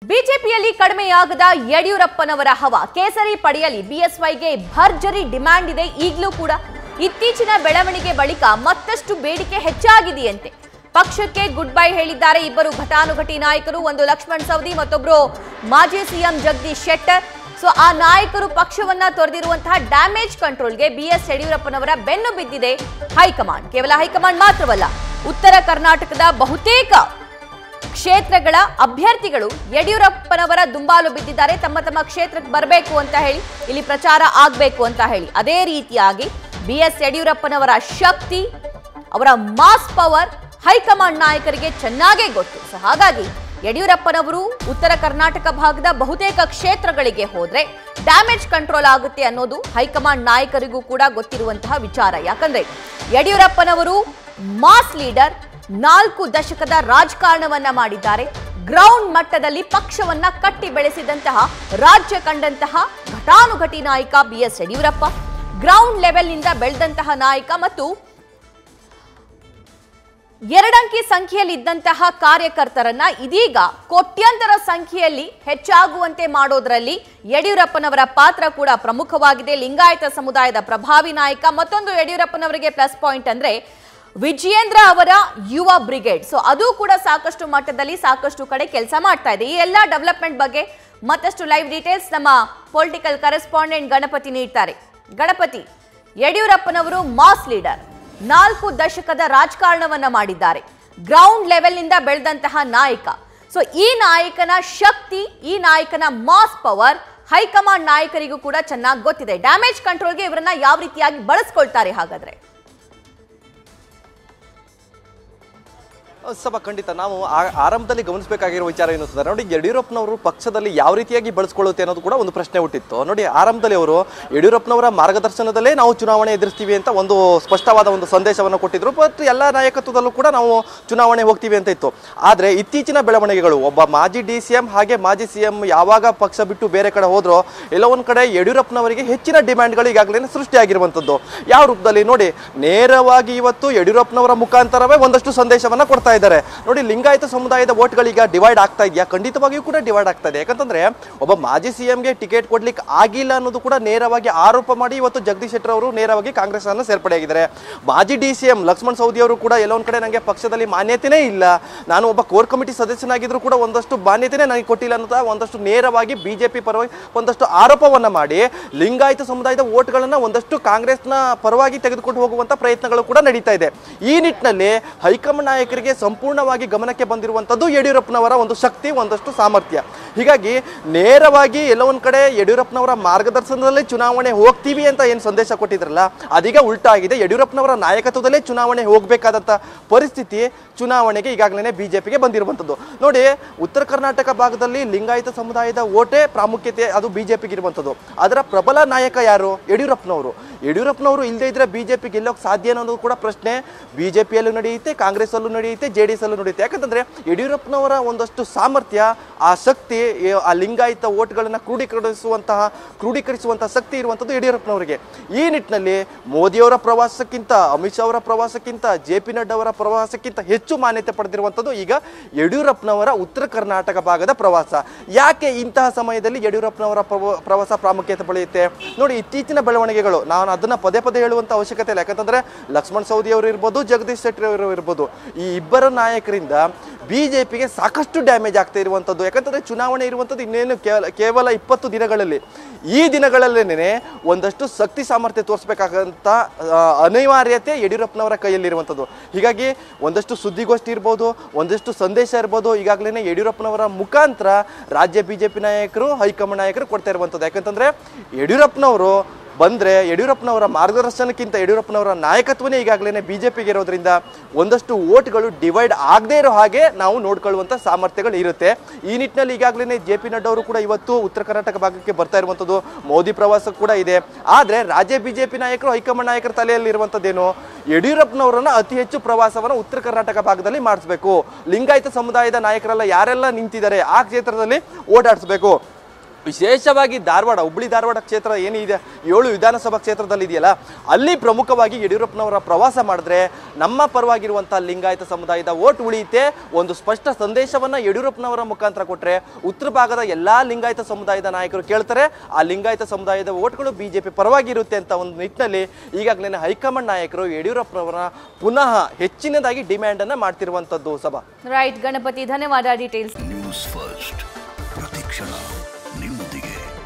ಬಿಜೆಪಿಯಲ್ಲಿ ಕಡಿಮೆಯಾಗದ ಯಡಿಯೂರಪ್ಪನವರ ಹವ ಕೇಸರಿ ಪಡೆಯಲಿ ಬಿಎಸ್ವೈಗೆ ಭರ್ಜರಿ ಡಿಮ್ಯಾಂಡ್ ಇದೆ ಈಗಲೂ ಕೂಡ ಇತ್ತೀಚಿನ ಬೆಳವಣಿಗೆ ಬಳಿಕ ಮತ್ತಷ್ಟು ಬೇಡಿಕೆ ಹೆಚ್ಚಾಗಿದೆಯಂತೆ ಪಕ್ಷಕ್ಕೆ ಗುಡ್ ಬೈ ಹೇಳಿದ್ದಾರೆ ಇಬ್ಬರು ಘಟಾನುಘಟಿ ನಾಯಕರು ಒಂದು ಲಕ್ಷ್ಮಣ್ ಸವದಿ ಮತ್ತೊಬ್ರು ಮಾಜಿ ಸಿಎಂ ಜಗದೀಶ್ ಶೆಟ್ಟರ್ ಸೊ ಆ ನಾಯಕರು ಪಕ್ಷವನ್ನ ತೊರೆದಿರುವಂತಹ ಡ್ಯಾಮೇಜ್ ಕಂಟ್ರೋಲ್ಗೆ ಬಿಎಸ್ ಯಡಿಯೂರಪ್ಪನವರ ಬೆನ್ನು ಬಿದ್ದಿದೆ ಹೈಕಮಾಂಡ್ ಕೇವಲ ಹೈಕಮಾಂಡ್ ಮಾತ್ರವಲ್ಲ ಉತ್ತರ ಕರ್ನಾಟಕದ ಬಹುತೇಕ ಕ್ಷೇತ್ರಗಳ ಅಭ್ಯರ್ಥಿಗಳು ಯಡಿಯೂರಪ್ಪನವರ ದುಂಬಾಲು ಬಿದ್ದಿದ್ದಾರೆ ತಮ್ಮ ತಮ್ಮ ಕ್ಷೇತ್ರಕ್ಕೆ ಬರಬೇಕು ಅಂತ ಹೇಳಿ ಇಲ್ಲಿ ಪ್ರಚಾರ ಆಗಬೇಕು ಅಂತ ಹೇಳಿ ಅದೇ ರೀತಿಯಾಗಿ ಬಿ ಎಸ್ ಯಡಿಯೂರಪ್ಪನವರ ಶಕ್ತಿ ಅವರ ಮಾಸ್ ಪವರ್ ಹೈಕಮಾಂಡ್ ನಾಯಕರಿಗೆ ಚೆನ್ನಾಗೇ ಗೊತ್ತು ಸೊ ಹಾಗಾಗಿ ಯಡಿಯೂರಪ್ಪನವರು ಉತ್ತರ ಕರ್ನಾಟಕ ಭಾಗದ ಬಹುತೇಕ ಕ್ಷೇತ್ರಗಳಿಗೆ ಹೋದ್ರೆ ಡ್ಯಾಮೇಜ್ ಕಂಟ್ರೋಲ್ ಆಗುತ್ತೆ ಅನ್ನೋದು ಹೈಕಮಾಂಡ್ ನಾಯಕರಿಗೂ ಕೂಡ ಗೊತ್ತಿರುವಂತಹ ವಿಚಾರ ಯಾಕಂದ್ರೆ ಯಡಿಯೂರಪ್ಪನವರು ಮಾಸ್ ಲೀಡರ್ ನಾಲ್ಕು ದಶಕದ ರಾಜಕಾರಣವನ್ನ ಮಾಡಿದ್ದಾರೆ ಗ್ರೌಂಡ್ ಮಟ್ಟದಲ್ಲಿ ಪಕ್ಷವನ್ನ ಕಟ್ಟಿ ಬೆಳೆಸಿದಂತಹ ರಾಜ್ಯ ಕಂಡಂತಹ ಘಟಾನುಘಟಿ ನಾಯಕ ಬಿ ಎಸ್ ಯಡಿಯೂರಪ್ಪ ಗ್ರೌಂಡ್ ಲೆವೆಲ್ನಿಂದ ಬೆಳೆದಂತಹ ನಾಯಕ ಮತ್ತು ಎರಡಂಕಿ ಸಂಖ್ಯೆಯಲ್ಲಿ ಇದ್ದಂತಹ ಕಾರ್ಯಕರ್ತರನ್ನ ಇದೀಗ ಕೋಟ್ಯಂತರ ಸಂಖ್ಯೆಯಲ್ಲಿ ಹೆಚ್ಚಾಗುವಂತೆ ಮಾಡೋದ್ರಲ್ಲಿ ಯಡಿಯೂರಪ್ಪನವರ ಪಾತ್ರ ಕೂಡ ಪ್ರಮುಖವಾಗಿದೆ ಲಿಂಗಾಯತ ಸಮುದಾಯದ ಪ್ರಭಾವಿ ನಾಯಕ ಮತ್ತೊಂದು ಯಡಿಯೂರಪ್ಪನವರಿಗೆ ಪ್ಲಸ್ ಪಾಯಿಂಟ್ ಅಂದ್ರೆ ವಿಜಯೇಂದ್ರ ಅವರ ಯುವ ಬ್ರಿಗೇಡ್ ಸೊ ಅದು ಕೂಡ ಸಾಕಷ್ಟು ಮಟ್ಟದಲ್ಲಿ ಸಾಕಷ್ಟು ಕಡೆ ಕೆಲಸ ಮಾಡ್ತಾ ಇದೆ ಈ ಎಲ್ಲ ಡೆವಲಪ್ಮೆಂಟ್ ಬಗ್ಗೆ ಮತ್ತಷ್ಟು ಲೈವ್ ಡೀಟೇಲ್ಸ್ ನಮ್ಮ ಪೊಲಿಟಿಕಲ್ ಕರೆಸ್ಪಾಂಡೆಂಟ್ ಗಣಪತಿ ನೀಡ್ತಾರೆ ಗಣಪತಿ ಯಡಿಯೂರಪ್ಪನವರು ಮಾಸ್ ಲೀಡರ್ ನಾಲ್ಕು ದಶಕದ ರಾಜಕಾರಣವನ್ನ ಮಾಡಿದ್ದಾರೆ ಗ್ರೌಂಡ್ ಲೆವೆಲ್ನಿಂದ ಬೆಳೆದಂತಹ ನಾಯಕ ಸೊ ಈ ನಾಯಕನ ಶಕ್ತಿ ಈ ನಾಯಕನ ಮಾಸ್ ಪವರ್ ಹೈಕಮಾಂಡ್ ನಾಯಕರಿಗೂ ಕೂಡ ಚೆನ್ನಾಗಿ ಗೊತ್ತಿದೆ ಡ್ಯಾಮೇಜ್ ಕಂಟ್ರೋಲ್ಗೆ ಇವರನ್ನ ಯಾವ ರೀತಿಯಾಗಿ ಬಳಸ್ಕೊಳ್ತಾರೆ ಹಾಗಾದ್ರೆ ಸಭಾ ಖಂಡಿತ ನಾವು ಆ- ಆರಂಭದಲ್ಲಿ ಗಮನಿಸಬೇಕಾಗಿರೋ ವಿಚಾರ ಏನು ಅಂತಂದ್ರೆ ನೋಡಿ ಯಡಿಯೂರಪ್ಪನವರು ಪಕ್ಷದಲ್ಲಿ ಯಾವ ರೀತಿಯಾಗಿ ಬಳಸ್ಕೊಳ್ಳುತ್ತೆ ಅನ್ನೋದು ಕೂಡ ಒಂದು ಪ್ರಶ್ನೆ ಹುಟ್ಟಿತ್ತು ನೋಡಿ ಆರಂಭದಲ್ಲಿ ಅವರು ಯಡಿಯೂರಪ್ಪನವರ ಮಾರ್ಗದರ್ಶನದಲ್ಲೇ ನಾವು ಚುನಾವಣೆ ಎದುರಿಸ್ತೀವಿ ಅಂತ ಒಂದು ಸ್ಪಷ್ಟವಾದ ಒಂದು ಸಂದೇಶವನ್ನು ಕೊಟ್ಟಿದ್ರು ಬಟ್ ಎಲ್ಲ ನಾಯಕತ್ವದಲ್ಲೂ ಕೂಡ ನಾವು ಚುನಾವಣೆ ಹೋಗ್ತೀವಿ ಅಂತ ಇತ್ತು ಆದರೆ ಇತ್ತೀಚಿನ ಬೆಳವಣಿಗೆಗಳು ಒಬ್ಬ ಮಾಜಿ ಡಿ ಸಿ ಎಂ ಹಾಗೆ ಮಾಜಿ ಸಿ ಎಂ ಯಾವಾಗ ಪಕ್ಷ ಬಿಟ್ಟು ಬೇರೆ ಕಡೆ ಹೋದ್ರೋ ಎಲ್ಲೋ ಒಂದು ಕಡೆ ಯಡಿಯೂರಪ್ಪನವರಿಗೆ ಹೆಚ್ಚಿನ ಡಿಮ್ಯಾಂಡ್ಗಳು ಈಗಾಗಲೇ ಸೃಷ್ಟಿಯಾಗಿರುವಂಥದ್ದು ಯಾವ ರೂಪದಲ್ಲಿ ನೋಡಿ ನೇರವಾಗಿ ಇವತ್ತು ಯಡಿಯೂರಪ್ಪನವರ ಮುಖಾಂತರವೇ ಒಂದಷ್ಟು ಸಂದೇಶವನ್ನ ಕೊಡ್ತಾ ಇದ್ದಾರೆ ನೋಡಿ ಲಿಂಗಾಯತ ಸಮುದಾಯದ ವೋಟ್ಗಳೀಗ ಡಿವೈಡ್ ಆಗ್ತಾ ಇದೆಯಾ ಖಂಡಿತವಾಗಿಯೂ ಕೂಡ ಡಿವೈಡ್ ಆಗ್ತಾ ಇದೆ ಯಾಕಂತಂದ್ರೆ ಒಬ್ಬ ಮಾಜಿ ಸಿಎಂಗೆ ಟಿಕೆಟ್ ಕೊಡ್ಲಿಕ್ಕೆ ಆಗಿಲ್ಲ ಅನ್ನೋದು ಕೂಡ ನೇರವಾಗಿ ಆರೋಪ ಮಾಡಿ ಇವತ್ತು ಜಗದೀಶ್ ಶೆಟ್ಟರ್ ಅವರು ನೇರವಾಗಿ ಕಾಂಗ್ರೆಸ್ ಅನ್ನು ಸೇರ್ಪಡೆಯಾಗಿದ್ದಾರೆ ಮಾಜಿ D C M Laxman Savadi ಅವರು ಕೂಡ ಎಲ್ಲೋ ಒಂದ್ ಕಡೆ ನನಗೆ ಪಕ್ಷದಲ್ಲಿ ಮಾನ್ಯತೆನೇ ಇಲ್ಲ ನಾನು ಒಬ್ಬ ಕೋರ್ ಕಮಿಟಿ ಸದಸ್ಯನಾಗಿದ್ರು ಕೂಡ ಒಂದಷ್ಟು ಮಾನ್ಯತೆನೇ ನನಗೆ ಕೊಟ್ಟಿಲ್ಲ ಅನ್ನೋದ ಒಂದಷ್ಟು ನೇರವಾಗಿ ಬಿಜೆಪಿ ಪರವಾಗಿ ಒಂದಷ್ಟು ಆರೋಪವನ್ನ ಮಾಡಿ ಲಿಂಗಾಯತ ಸಮುದಾಯದ ವೋಟ್ಗಳನ್ನ ಒಂದಷ್ಟು ಕಾಂಗ್ರೆಸ್ನ ಪರವಾಗಿ ತೆಗೆದುಕೊಂಡು ಹೋಗುವಂತ ಪ್ರಯತ್ನಗಳು ಕೂಡ ನಡೀತಾ ಇದೆ ಈ ನಿಟ್ಟಿನಲ್ಲಿ ಹೈಕಮಾಂಡ್ ನಾಯಕರಿಗೆ ಸಂಪೂರ್ಣವಾಗಿ ಗಮನಕ್ಕೆ ಬಂದಿರುವಂತದ್ದು ಯಡಿಯೂರಪ್ಪನವರ ಒಂದು ಶಕ್ತಿ ಒಂದಷ್ಟು ಸಾಮರ್ಥ್ಯ ಹೀಗಾಗಿ ನೇರವಾಗಿ ಎಲ್ಲೋ ಒಂದ್ ಕಡೆ ಯಡಿಯೂರಪ್ಪನವರ ಮಾರ್ಗದರ್ಶನದಲ್ಲೇ ಚುನಾವಣೆ ಹೋಗ್ತೀವಿ ಅಂತ ಏನು ಸಂದೇಶ ಕೊಟ್ಟಿದ್ರಲ್ಲ ಅದೀಗ ಉಲ್ಟಾ ಆಗಿದೆ ಯಡಿಯೂರಪ್ಪನವರ ನಾಯಕತ್ವದಲ್ಲೇ ಚುನಾವಣೆ ಹೋಗಬೇಕಾದಂತ ಪರಿಸ್ಥಿತಿ ಚುನಾವಣೆಗೆ ಈಗಾಗಲೇ ಬಿಜೆಪಿಗೆ ಬಂದಿರುವಂಥದ್ದು ನೋಡಿ ಉತ್ತರ ಕರ್ನಾಟಕ ಭಾಗದಲ್ಲಿ ಲಿಂಗಾಯತ ಸಮುದಾಯದ ಓಟೆ ಪ್ರಾಮುಖ್ಯತೆ ಅದು ಬಿಜೆಪಿಗೆ ಇರುವಂಥದ್ದು ಅದರ ಪ್ರಬಲ ನಾಯಕ ಯಾರು ಯಡಿಯೂರಪ್ಪನವರು ಯಡಿಯೂರಪ್ಪನವರು ಇಲ್ಲದೇ ಇದ್ರೆ ಬಿಜೆಪಿ ಗೆಲ್ಲೋಕೆ ಸಾಧ್ಯ ಅನ್ನೋದು ಕೂಡ ಪ್ರಶ್ನೆ ಬಿಜೆಪಿಯಲ್ಲೂ ನಡೆಯುತ್ತೆ ಕಾಂಗ್ರೆಸ್ ಅಲ್ಲೂ ನಡೆಯುತ್ತೆ ಜೆ ಡಿ ಎಸ್ ಅಲ್ಲೂ ನಡೆಯುತ್ತೆ ಯಾಕಂತಂದ್ರೆ ಯಡಿಯೂರಪ್ಪನವರ ಒಂದಷ್ಟು ಸಾಮರ್ಥ್ಯ ಆ ಶಕ್ತಿ ಈ- ಆ ಲಿಂಗಾಯತ ಓಟ್ಗಳನ್ನ ಕ್ರೋಢೀಕರಿಸುವಂತಹ ಕ್ರೋಢೀಕರಿಸುವಂತಹ ಶಕ್ತಿ ಇರುವಂಥದ್ದು ಯಡಿಯೂರಪ್ಪನವರಿಗೆ ಈ ನಿಟ್ಟಿನಲ್ಲಿ ಮೋದಿಯವರ ಪ್ರವಾಸಕ್ಕಿಂತ ಅಮಿತ್ ಶಾ ಅವರ ಪ್ರವಾಸಕ್ಕಿಂತ ಜೆ ಪಿ ನಡ್ಡಾ ಅವರ ಪ್ರವಾಸಕ್ಕಿಂತ ಹೆಚ್ಚು ಮಾನ್ಯತೆ ಪಡೆದಿರುವಂಥದ್ದು ಈಗ ಯಡಿಯೂರಪ್ಪನವರ ಉತ್ತರ ಕರ್ನಾಟಕ ಭಾಗದ ಪ್ರವಾಸ ಯಾಕೆ ಇಂತಹ ಸಮಯದಲ್ಲಿ ಯಡಿಯೂರಪ್ಪನವರ ಪ್ರವ- ಪ್ರವಾಸ ಪ್ರಾಮುಖ್ಯತೆ ಪಡೆಯುತ್ತೆ ನೋಡಿ ಇತ್ತೀಚಿನ ಬೆಳವಣಿಗೆಗಳು ನಾನು ಅದನ್ನ ಪದೇ ಪದೇ ಹೇಳುವಂತ ಅವಶ್ಯಕತೆ ಇಲ್ಲ ಯಾಕಂತಂದ್ರೆ ಲಕ್ಷ್ಮಣ್ ಸವದಿ ಅವರು ಇರ್ಬೋದು ಜಗದೀಶ್ ಶೆಟ್ಟರ್ ಅವರು ಇರ್ಬೋದು ಈ ಇಬ್ಬರ ನಾಯಕರಿಂದ ಬಿಜೆಪಿಗೆ ಸಾಕಷ್ಟು ಡ್ಯಾಮೇಜ್ ಆಗ್ತಾ ಇರುವಂಥದ್ದು ಯಾಕಂತಂದ್ರೆ ಚುನಾವಣೆ ಇರುವಂಥದ್ದು ಇನ್ನೇನು ಕೇವಲ ಕೇವಲ ಇಪ್ಪತ್ತು ದಿನಗಳಲ್ಲಿ ಈ ದಿನಗಳಲ್ಲೇನೆ ಒಂದಷ್ಟು ಶಕ್ತಿ ಸಾಮರ್ಥ್ಯ ತೋರಿಸ್ಬೇಕಾಗಂತ ಆ, ಅನಿವಾರ್ಯತೆ ಯಡಿಯೂರಪ್ಪನವರ ಕೈಯಲ್ಲಿರುವಂಥದ್ದು ಹೀಗಾಗಿ ಒಂದಷ್ಟು ಸುದ್ದಿಗೋಷ್ಠಿ ಇರ್ಬೋದು ಒಂದಷ್ಟು ಸಂದೇಶ ಇರ್ಬೋದು ಈಗಾಗಲೇ ಯಡಿಯೂರಪ್ಪನವರ ಮುಖಾಂತರ ರಾಜ್ಯ ಬಿಜೆಪಿ ನಾಯಕರು ಹೈಕಮಾಂಡ್ ನಾಯಕರು ಕೊಡ್ತಾ ಇರುವಂಥದ್ದು ಯಾಕಂತಂದ್ರೆ ಯಡಿಯೂರಪ್ಪನವರು ಬಂದ್ರೆ ಯಡಿಯೂರಪ್ಪನವರ ಮಾರ್ಗದರ್ಶನಕ್ಕಿಂತ ಯಡಿಯೂರಪ್ಪನವರ ನಾಯಕತ್ವನೇ ಈಗಾಗಲೇ ಬಿಜೆಪಿಗೆ ಇರೋದ್ರಿಂದ ಒಂದಷ್ಟು ಓಟ್ಗಳು ಡಿವೈಡ್ ಆಗದೇ ಇರೋ ಹಾಗೆ ನಾವು ನೋಡ್ಕೊಳ್ಳುವಂಥ ಸಾಮರ್ಥ್ಯಗಳು ಇರುತ್ತೆ ಈ ನಿಟ್ಟಿನಲ್ಲಿ ಈಗಾಗಲೇ ಜೆ ಪಿ ನಡ್ಡಾ ಅವರು ಕೂಡ ಇವತ್ತು ಉತ್ತರ ಕರ್ನಾಟಕ ಭಾಗಕ್ಕೆ ಬರ್ತಾ ಇರುವಂಥದ್ದು ಮೋದಿ ಪ್ರವಾಸ ಕೂಡ ಇದೆ ಆದರೆ ರಾಜ್ಯ ಬಿಜೆಪಿ ನಾಯಕರು ಹೈಕಮಾಂಡ್ ನಾಯಕರ ತಲೆಯಲ್ಲಿ ಇರುವಂಥದ್ದೇನು ಯಡಿಯೂರಪ್ಪನವರನ್ನ ಅತಿ ಹೆಚ್ಚು ಪ್ರವಾಸವನ್ನು ಉತ್ತರ ಕರ್ನಾಟಕ ಭಾಗದಲ್ಲಿ ಮಾಡಿಸ್ಬೇಕು ಲಿಂಗಾಯತ ಸಮುದಾಯದ ನಾಯಕರೆಲ್ಲ ಯಾರೆಲ್ಲ ನಿಂತಿದ್ದಾರೆ ಆ ಕ್ಷೇತ್ರದಲ್ಲಿ ಓಡಾಡಿಸ್ಬೇಕು ವಿಶೇಷವಾಗಿ ಧಾರವಾಡ ಹುಬ್ಳಿ ಧಾರವಾಡ ಕ್ಷೇತ್ರ ಏನಿದೆ ಏಳು ವಿಧಾನಸಭಾ ಕ್ಷೇತ್ರದಲ್ಲಿ ಇದೆಯಲ್ಲ ಅಲ್ಲಿ ಪ್ರಮುಖವಾಗಿ ಯಡಿಯೂರಪ್ಪನವರ ಪ್ರವಾಸ ಮಾಡಿದ್ರೆ ನಮ್ಮ ಪರವಾಗಿರುವಂಥ ಲಿಂಗಾಯತ ಸಮುದಾಯದ ಓಟ್ ಉಳಿಯುತ್ತೆ ಒಂದು ಸ್ಪಷ್ಟ ಸಂದೇಶವನ್ನ ಯಡಿಯೂರಪ್ಪನವರ ಮುಖಾಂತರ ಕೊಟ್ಟರೆ ಉತ್ತರ ಭಾಗದ ಎಲ್ಲಾ ಲಿಂಗಾಯತ ಸಮುದಾಯದ ನಾಯಕರು ಕೇಳ್ತಾರೆ ಆ ಲಿಂಗಾಯತ ಸಮುದಾಯದ ಓಟ್ಗಳು ಬಿಜೆಪಿ ಪರವಾಗಿರುತ್ತೆ ಅಂತ ಒಂದು ನಿಟ್ಟಿನಲ್ಲಿ ಈಗಾಗಲೇ ಹೈಕಮಾಂಡ್ ನಾಯಕರು ಯಡಿಯೂರಪ್ಪನವರ ಪುನಃ ಹೆಚ್ಚಿನದಾಗಿ ಡಿಮ್ಯಾಂಡ್ ಅನ್ನ ಮಾಡ್ತಿರುವಂತದ್ದು ಸಭಾ ರೈಟ್ ಗಣಪತಿ ಧನ್ಯವಾದ ಡೀಟೇಲ್ಸ್ ನ್ಯೂಸ್ ಫಸ್ಟ್ ಪ್ರತಿಕ್ಷಣ ನಿಮ್ಮೊಂದಿಗೆ